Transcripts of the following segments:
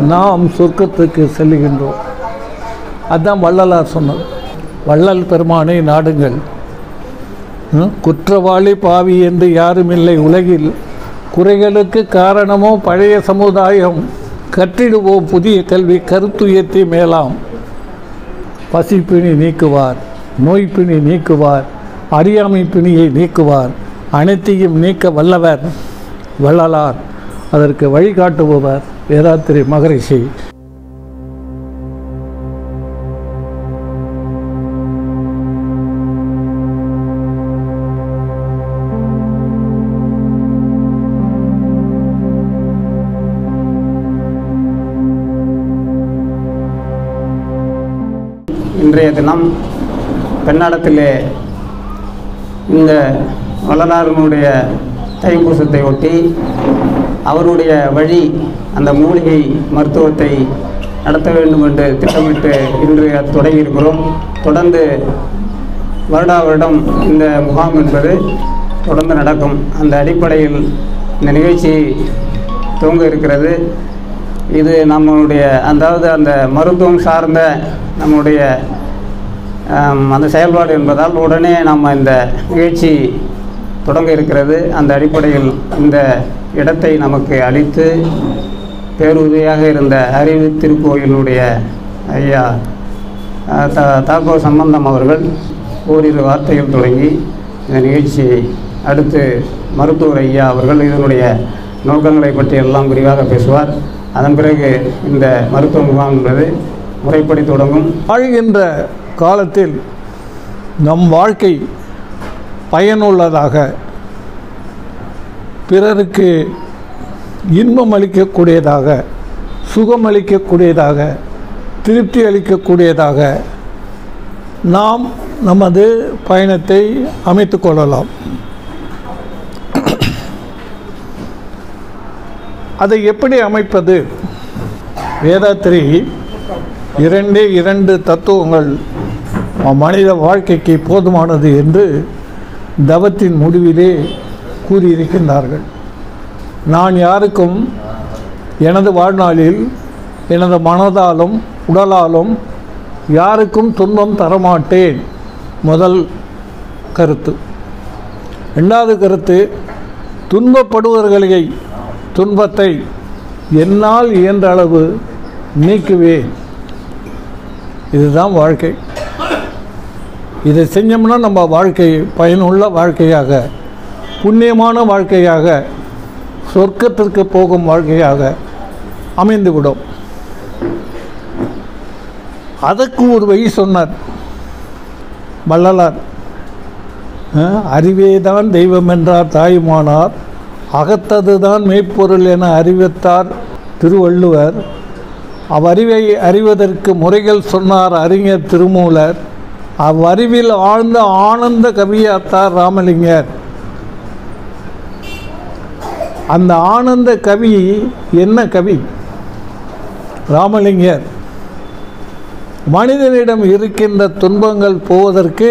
நாம் சொர்க்கத்துக்கு செல்லுகின்றோம் அதான் வள்ளலார் சொன்னது வள்ளல் பெருமானை நாடுங்கள் ம், குற்றவாளி பாவி என்று யாருமில்லை உலகில் குறைகளுக்கு காரணமோ பழைய சமுதாயம் கற்றிடுவோம் புதிய கல்வி கருத்துயர்த்தி மேலாம் பசிப்பிணி நீக்குவார் நோய்ப்பிணி நீக்குவார் அறியாமை பிணியை நீக்குவார் அனைத்தையும் நீக்க வல்லவர் வள்ளலார் அதற்கு வழிகாட்டுபவர் வேதாத்திரி மகரிஷி இன்றைய தினம் பெண்ணாடத்திலே இந்த வள்ளலாரினுடைய தைப்பூசத்தை ஒட்டி அவருடைய வழி அந்த மூலிகை மருத்துவத்தை நடத்த வேண்டும் என்று திட்டமிட்டு இன்று அது தொடங்கியிருக்கிறோம் தொடர்ந்து வருடா வருடம் இந்த முகாம் என்பது தொடர்ந்து நடக்கும் அந்த அடிப்படையில் இந்த நிகழ்ச்சி துவங்க இருக்கிறது இது நம்மளுடைய அதாவது அந்த மருத்துவம் சார்ந்த நம்முடைய ஆம், அந்த செயல்பாடு என்பதால் உடனே நம்ம இந்த நிகழ்ச்சி தொடங்க இருக்கிறது அந்த அடிப்படையில் இந்த இடத்தை நமக்கு அளித்து பேருதவியாக இருந்த அறிவு திருக்கோயிலுடைய ஐயா அஹ், த தாக்கோ சம்பந்தம் அவர்கள் ஓரிரு வார்த்தைகள் தொடங்கி இந்த நிகழ்ச்சியை அடுத்து மருத்துவர் ஐயா அவர்கள் இதனுடைய நோக்கங்களை பற்றி எல்லாம் விரிவாக பேசுவார் அதன் பிறகு இந்த மருத்துவ முகாம் என்பது முறைப்படி தொடங்கும் வாழ்கின்ற காலத்தில் நம் வாழ்க்கை பயனுள்ளதாக பிறருக்கு இன்பம் அளிக்கக்கூடியதாக சுகம் அளிக்கக்கூடியதாக திருப்தி அளிக்கக்கூடியதாக நாம் நமது பயணத்தை அமைத்து கொள்ளலாம் அதை எப்படி அமைப்பது வேதாத்திரி இரண்டே இரண்டு தத்துவங்கள் மனித வாழ்க்கைக்கு போதுமானது என்று தவத்தின் முடிவிலே கூறியிருக்கின்றார்கள் நான் யாருக்கும் எனது வாழ்நாளில் எனது மனதாலும் உடலாலும் யாருக்கும் துன்பம் தரமாட்டேன் முதல் கருத்து ரெண்டாவது கருத்து துன்பப்படுவர்களை துன்பத்தை என்னால் இயன்ற அளவு நீக்குவேன் இதுதான் வாழ்க்கை இதை செஞ்சோம்னா நம்ம வாழ்க்கை பயனுள்ள வாழ்க்கையாக புண்ணியமான வாழ்க்கையாக சொர்க்கத்திற்கு போகும் வாழ்க்கையாக அமைந்துவிடும் அதற்கு ஒரு வழி சொன்னார் வள்ளலார் அஹ், அறிவேதான் தெய்வம் என்றார் தாயுமானார் அகத்ததுதான் மெய்ப்பொருள் என அறிவித்தார் திருவள்ளுவர் அவ்வறிவை அறிவதற்கு முறைகள் சொன்னார் அறிஞர் திருமூலர் அவ்வறிவில் ஆழ்ந்த ஆனந்த கவியாத்தார் ராமலிங்கர் அந்த ஆனந்த கவி என்ன கவி ராமலிங்கர் மனிதனிடம் இருக்கின்ற துன்பங்கள் போவதற்கு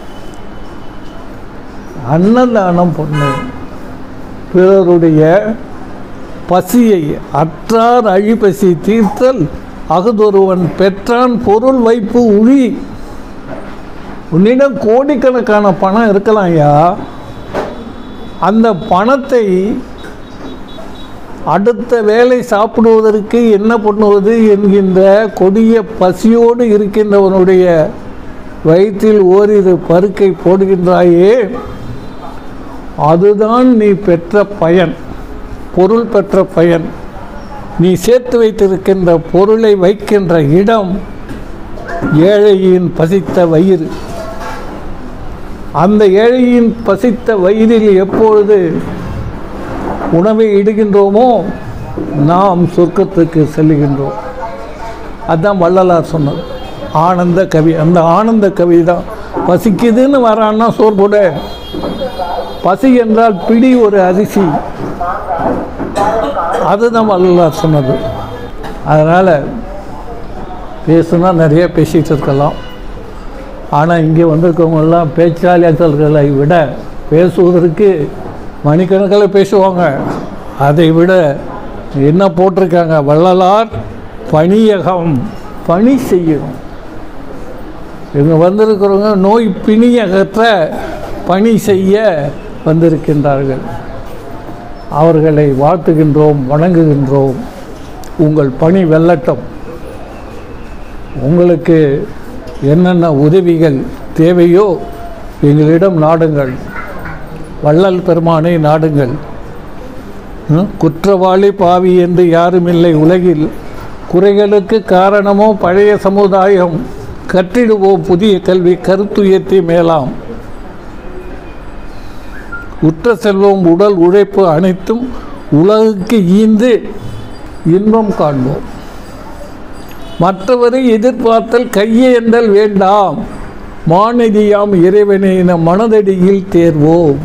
அன்னதானம் பண்ணு பிறருடைய பசியை அற்றார் அழிபசி தீர்த்தல் அகுதொருவன் பெற்றான் பொருள் வைப்பு உழி உன்னிடம் கோடிக்கணக்கான பணம் இருக்கலாம் ஐயா அந்த பணத்தை அடுத்த வேலை சாப்பிடுவதற்கு என்ன பண்ணுவது என்கின்ற கொடிய பசியோடு இருக்கின்றவனுடைய வயிற்றில் ஓரிரு பருக்கை போடுகின்றாயே அதுதான் நீ பெற்ற பயன் பொருள் பெற்ற பயன் நீ சேர்த்து வைத்திருக்கின்ற பொருளை வைக்கின்ற இடம் ஏழையின் பசித்த வயிறு அந்த ஏழையின் பசித்த வயிறில் எப்பொழுது உணவை இடுகின்றோமோ நாம் சொர்க்கத்துக்கு செல்லுகின்றோம் அதான் வள்ளலார் சொன்னது ஆனந்த கவி அந்த ஆனந்த கவி தான் பசிக்குதுன்னு வரான்னா சோறு போட பசி என்றால் பிடி ஒரு அரிசி அதுதான் வள்ளலார் சொன்னது அதனால் பேசுனா நிறைய பேசிகிட்டு இருக்கலாம் ஆனால் இங்கே வந்திருக்கவங்கெல்லாம் பேச்சாளர்களை விட பேசுவதற்கு மணிக்கணக்கில் பேசுவாங்க அதை விட என்ன போட்டிருக்காங்க வள்ளலார் பணியகம் பணி செய்யணும் இவங்க வந்திருக்கிறவங்க நோய் பிணி அகற்ற பணி செய்ய வந்திருக்கின்றார்கள் அவர்களை வாழ்த்துகின்றோம் வணங்குகின்றோம் உங்கள் பணி வெல்லட்டும் உங்களுக்கு என்னென்ன உதவிகள் தேவையோ எங்களிடம் நாடுங்கள் வள்ளல் பெருமானை நாடுங்கள் ம், குற்றவாளி பாவி என்று யாரும் இல்லை உலகில் குறைகளுக்கு காரணமோ பழைய சமுதாயம் கற்றிடுவோம் புதிய கல்வி கருத்துயர்த்தி மேலாம் உற்ற செல்வம் உடல் உழைப்பு அனைத்தும் உலகுக்கு ஈந்து இன்பம் காண்போம் மற்றவரை எதிர்பார்த்தல் கையேந்தல் வேண்டாம் மாநிதியாம் இறைவனை நம் மனதடியில் தேர்வோம்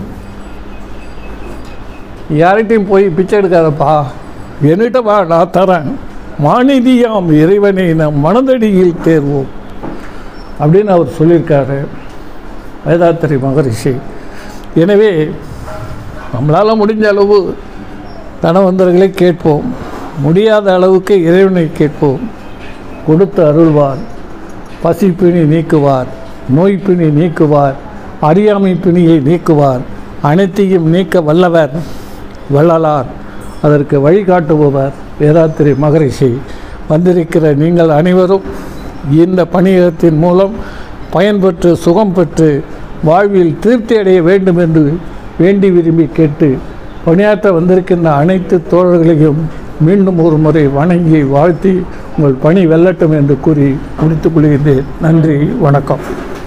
யார்கிட்டையும் போய் பிச்சை எடுக்காதப்பா என்கிட்ட வா நான் தரேன் மாநிதியாம் இறைவனை நம் மனதடியில் தேர்வோம் அப்படின்னு அவர் சொல்லியிருக்காரு வேதாத்திரி மகரிஷி எனவே நம்மளால் முடிஞ்ச அளவு தனவந்தர்களை கேட்போம் முடியாத அளவுக்கு இறைவனை கேட்போம் கொடுத்து அருள்வார் பசிப்பிணி நீக்குவார் நோய்ப்பிணி நீக்குவார் அறியாமை பிணியை நீக்குவார் அனைத்தையும் நீக்க வல்லவர் வள்ளலார் அதற்கு வழிகாட்டுபவர் வேதாத்திரி மகரிஷி வந்திருக்கிற நீங்கள் அனைவரும் இந்த பணியகத்தின் மூலம் பயன்பெற்று சுகம் பெற்று வாழ்வில் திருப்தி அடைய வேண்டும் என்று வேண்டி விரும்பி கேட்டு பணியாற்ற வந்திருக்கின்ற அனைத்து தோழர்களையும் மீண்டும் ஒரு முறை வணங்கி வாழ்த்தி உங்கள் பணி வெல்லட்டும் என்று கூறி முடித்துக் கொள்கின்றேன் நன்றி வணக்கம்